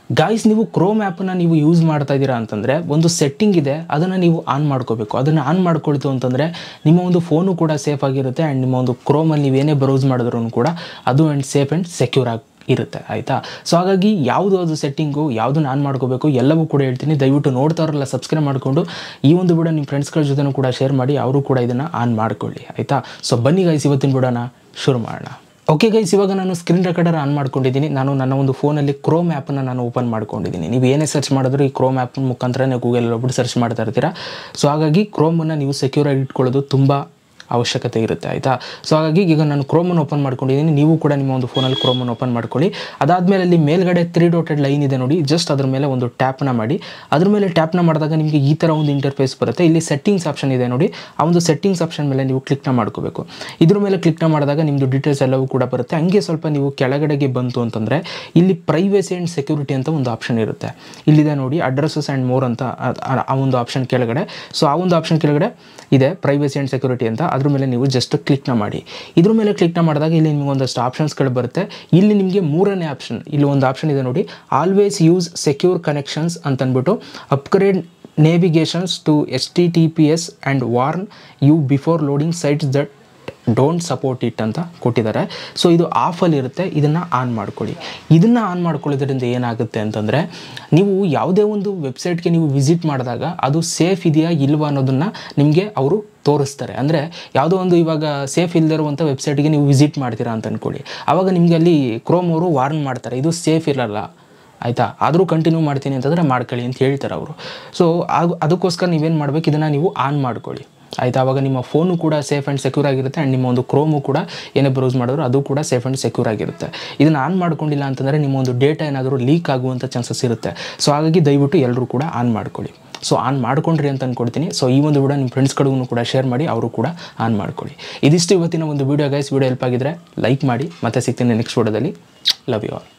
guys ನೀವು Chrome ಆ್ಯಪನ್ನು ನೀವು ಯೂಸ್ ಮಾಡ್ತಾ ಇದ್ದೀರಾ ಅಂತಂದರೆ ಒಂದು ಸೆಟ್ಟಿಂಗ್ ಇದೆ ಅದನ್ನು ನೀವು ಆನ್ ಮಾಡ್ಕೋಬೇಕು ಅದನ್ನು ಆನ್ ಮಾಡ್ಕೊಳ್ತು ಅಂತಂದರೆ ನಿಮ್ಮ ಒಂದು ಫೋನು ಕೂಡ ಸೇಫ್ ಆಗಿರುತ್ತೆ ಆ್ಯಂಡ್ ನಿಮ್ಮ ಒಂದು ಕ್ರೋಮಲ್ಲಿ ನೀವೇನೇ ಬ್ರೌಸ್ ಮಾಡಿದ್ರೂ ಕೂಡ ಅದು ಆ್ಯಂಡ್ ಸೇಫ್ ಆ್ಯಂಡ್ ಸೆಕ್ಯೂರ್ ಆಗಿ ಇರುತ್ತೆ ಆಯಿತಾ ಸೊ ಹಾಗಾಗಿ ಯಾವುದು ಅದು ಸೆಟ್ಟಿಂಗು ಯಾವುದನ್ನು ಆನ್ ಮಾಡ್ಕೋಬೇಕು ಎಲ್ಲವೂ ಕೂಡ ಹೇಳ್ತೀನಿ ದಯವಿಟ್ಟು ನೋಡ್ತಾರಲ್ಲ ಸಬ್ಸ್ಕ್ರೈಬ್ ಮಾಡಿಕೊಂಡು ಈ ಒಂದು ವಿಡಿಯೋ ನಿಮ್ಮ ಫ್ರೆಂಡ್ಸ್ಗಳ ಜೊತೆನೂ ಕೂಡ ಶೇರ್ ಮಾಡಿ ಅವರು ಕೂಡ ಇದನ್ನು ಆನ್ ಮಾಡ್ಕೊಳ್ಳಿ ಆಯಿತಾ ಸೊ ಬನ್ನಿ ಗೈಸ್ ಇವತ್ತಿನ ವಿಡಿಯೋನ ಶುರು ಮಾಡೋಣ ಓಕೆ ಗೈಸ್ ಇವಾಗ ನಾನು ಸ್ಕ್ರೀನ್ ರೆಕಾರ್ಡರ್ ಆನ್ ಮಾಡ್ಕೊಂಡಿದ್ದೀನಿ ನಾನು ನನ್ನ ಒಂದು ಫೋನಲ್ಲಿ ಕ್ರೋಮ್ ಆ್ಯಪನ್ನು ನಾನು ಓಪನ್ ಮಾಡ್ಕೊಂಡಿದ್ದೀನಿ ನೀವು ಏನೇ ಸರ್ಚ್ ಮಾಡಿದ್ರು ಈ ಕ್ರೋಮ್ ಆ್ಯಪ್ ಮುಖಾಂತರನೇ ಗೂಗಲ್ ಹೋಗ್ಬಿಟ್ಟು ಸರ್ಚ್ ಮಾಡ್ತಾ ಇರ್ತೀರಾ ಸೊ ಹಾಗಾಗಿ ಕ್ರೋಮನ್ನು ನೀವು ಸೆಕ್ಯೂರ್ ಆಗಿ ಇಟ್ಕೊಳ್ಳೋದು ತುಂಬ ಅವಶ್ಯಕತೆ ಇರುತ್ತೆ ಆಯಿತಾ ಸೊ ಹಾಗಾಗಿ ಈಗ ನಾನು ಕ್ರೋಮನ್ನು ಓಪನ್ ಮಾಡ್ಕೊಂಡಿದ್ದೀನಿ ನೀವು ಕೂಡ ನಿಮ್ಮ ಒಂದು ಫೋನಲ್ಲಿ ಕ್ರೋಮನ್ನು ಓಪನ್ ಮಾಡ್ಕೊಳ್ಳಿ ಅದಾದಮೇಲೆ ಅಲ್ಲಿ ಮೇಲ್ಗಡೆ ತ್ರೀ ಡಾಟೆಡ್ ಲೈನ್ ಇದೆ ನೋಡಿ ಜಸ್ಟ್ ಅದ್ರ ಮೇಲೆ ಒಂದು ಟ್ಯಾಪ್ನ ಮಾಡಿ ಅದ್ರ ಮೇಲೆ ಟ್ಯಾಪ್ನ ಮಾಡಿದಾಗ ನಿಮಗೆ ಈ ಥರ ಒಂದು ಇಂಟರ್ಫೇಸ್ ಬರುತ್ತೆ ಇಲ್ಲಿ ಸೆಟ್ಟಿಂಗ್ಸ್ ಆಪ್ಷನ್ ಇದೆ ನೋಡಿ ಆ ಒಂದು ಸೆಟ್ಟಿಂಗ್ಸ್ ಆಪ್ಷನ್ ಮೇಲೆ ನೀವು ಕ್ಲಿಕ್ನ ಮಾಡ್ಕೋಬೇಕು ಇದ್ರ ಮೇಲೆ ಕ್ಲಿಕ್ನ ಮಾಡಿದಾಗ ನಿಮ್ಮದು ಡೀಟೇಲ್ಸ್ ಎಲ್ಲವೂ ಕೂಡ ಬರುತ್ತೆ ಹಂಗೆ ಸ್ವಲ್ಪ ನೀವು ಕೆಳಗಡೆಗೆ ಬಂತು ಅಂತಂದರೆ ಇಲ್ಲಿ ಪ್ರೈವೇಸಿ ಆ್ಯಂಡ್ ಸೆಕ್ಯೂರಿಟಿ ಅಂತ ಒಂದು ಆಪ್ಷನ್ ಇರುತ್ತೆ ಇಲ್ಲಿದೆ ನೋಡಿ ಅಡ್ರೆಸಸ್ ಆ್ಯಂಡ್ ಮೋರ್ ಅಂತ ಆ- ಆ- ಆ ಒಂದು ಆಪ್ಷನ್ ಕೆಳಗಡೆ ಸೊ ಆ ಒಂದು ಆಪ್ಷನ್ ಕೆಳಗಡೆ ಇದೆ ಪ್ರೈವೇಸಿ ಆ್ಯಂಡ್ ಸೆಕ್ಯೂರಿಟಿ ಅಂತ ಅದ್ರ ಮೇಲೆ ನೀವು ಜಸ್ಟ್ ಕ್ಲಿಕ್ನ ಮಾಡಿ ಇದ್ರ ಮೇಲೆ ಕ್ಲಿಕ್ನ ಮಾಡಿದಾಗ ಇಲ್ಲಿ ನಿಮಗೆ ಒಂದಷ್ಟು ಆಪ್ಷನ್ಸ್ಗಳು ಬರುತ್ತೆ ಇಲ್ಲಿ ನಿಮಗೆ ಮೂರನೇ ಆಪ್ಷನ್ ಇಲ್ಲಿ ಒಂದು ಆಪ್ಷನ್ ಇದೆ ನೋಡಿ ಆಲ್ವೇಸ್ ಯೂಸ್ ಸೆಕ್ಯೂರ್ ಕನೆಕ್ಷನ್ಸ್ ಅಂತ ಅಂದ್ಬಿಟ್ಟು upgrade navigations to S T T P S and warn you before loading sites that don't support it ಅಂತ ಕೊಟ್ಟಿದ್ದಾರೆ ಸೊ ಇದು ಆಫಲ್ಲಿ ಇರುತ್ತೆ ಇದನ್ನು ಆನ್ ಮಾಡ್ಕೊಳ್ಳಿ ಇದನ್ನು ಆನ್ ಮಾಡ್ಕೊಳ್ಳೋದ್ರಿಂದ ಏನಾಗುತ್ತೆ ಅಂತಂದರೆ ನೀವು ಯಾವುದೇ ಒಂದು ವೆಬ್ಸೈಟ್ಗೆ ನೀವು ವಿಸಿಟ್ ಮಾಡಿದಾಗ ಅದು ಸೇಫ್ ಇದೆಯಾ ಇಲ್ವಾ ಅನ್ನೋದನ್ನು ನಿಮಗೆ ಅವರು ತೋರಿಸ್ತಾರೆ ಅಂದರೆ ಯಾವುದೋ ಒಂದು ಇವಾಗ ಸೇಫ್ ಇಲ್ಲದೆ ಇರುವಂಥ ವೆಬ್ಸೈಟ್ಗೆ ನೀವು ವಿಸಿಟ್ ಮಾಡ್ತೀರಾ ಅಂತ ಅಂದ್ಕೊಳ್ಳಿ ಆವಾಗ ನಿಮಗೆ ಅಲ್ಲಿ ಕ್ರೋಮ್ ಅವರು ವಾರ್ನ್ ಮಾಡ್ತಾರೆ ಇದು ಸೇಫ್ ಇರಲ್ಲ ಆಯಿತಾ ಆದರೂ ಕಂಟಿನ್ಯೂ ಮಾಡ್ತೀನಿ ಅಂತಂದರೆ ಮಾಡ್ಕೊಳ್ಳಿ ಅಂತ ಹೇಳ್ತಾರೆ ಅವರು ಸೊ ಅದು ಅದಕ್ಕೋಸ್ಕರ ನೀವೇನು ಮಾಡಬೇಕು ಇದನ್ನು ನೀವು ಆನ್ ಮಾಡ್ಕೊಳ್ಳಿ ಆಯಿತಾ ಆವಾಗ ನಿಮ್ಮ ಫೋನು ಕೂಡ ಸೇಫ್ ಆ್ಯಂಡ್ ಸೆಕ್ಯೂರ್ ಆಗಿರುತ್ತೆ ಆ್ಯಂಡ್ ನಿಮ್ಮ ಒಂದು ಕ್ರೋಮು ಕೂಡ ಏನೇ ಬ್ರೌಸ್ ಮಾಡಿದ್ರು ಅದು ಕೂಡ ಸೇಫ್ ಆ್ಯಂಡ್ ಸೆಕ್ಯೂರ್ ಆಗಿರುತ್ತೆ ಇದನ್ನು ಆನ್ ಮಾಡ್ಕೊಂಡಿಲ್ಲ ಅಂತಂದರೆ ನಿಮ್ಮ ಒಂದು ಡೇಟಾ ಏನಾದರೂ ಲೀಕ್ ಆಗುವಂಥ ಚಾನ್ಸಸ್ ಇರುತ್ತೆ ಸೊ ಹಾಗಾಗಿ ದಯವಿಟ್ಟು ಎಲ್ಲರೂ ಕೂಡ ಆನ್ ಮಾಡ್ಕೊಳ್ಳಿ ಸೊ ಆನ್ ಮಾಡ್ಕೊಂಡ್ರಿ ಅಂತ ಅಂದ್ಕೊಡ್ತೀನಿ ಸೊ ಈ ಒಂದು ವಿಡಿಯೋ ನಿಮ್ಮ ಫ್ರೆಂಡ್ಸ್ಗಳಿಗೂ ಕೂಡ ಶೇರ್ ಮಾಡಿ ಅವರು ಕೂಡ ಆನ್ ಮಾಡ್ಕೊಳ್ಳಿ ಇದಿಷ್ಟು ಇವತ್ತಿನ ಒಂದು ವಿಡಿಯೋ ಗೈಸ್ ವಿಡಿಯೋ ಹೆಲ್ಪ್ ಆಗಿದ್ರೆ ಲೈಕ್ ಮಾಡಿ ಮತ್ತೆ ಸಿಗ್ತೀನಿ ನೆಕ್ಸ್ಟ್ ವಿಡಿಯೋದಲ್ಲಿ ಲವ್ ಯು ಆಲ್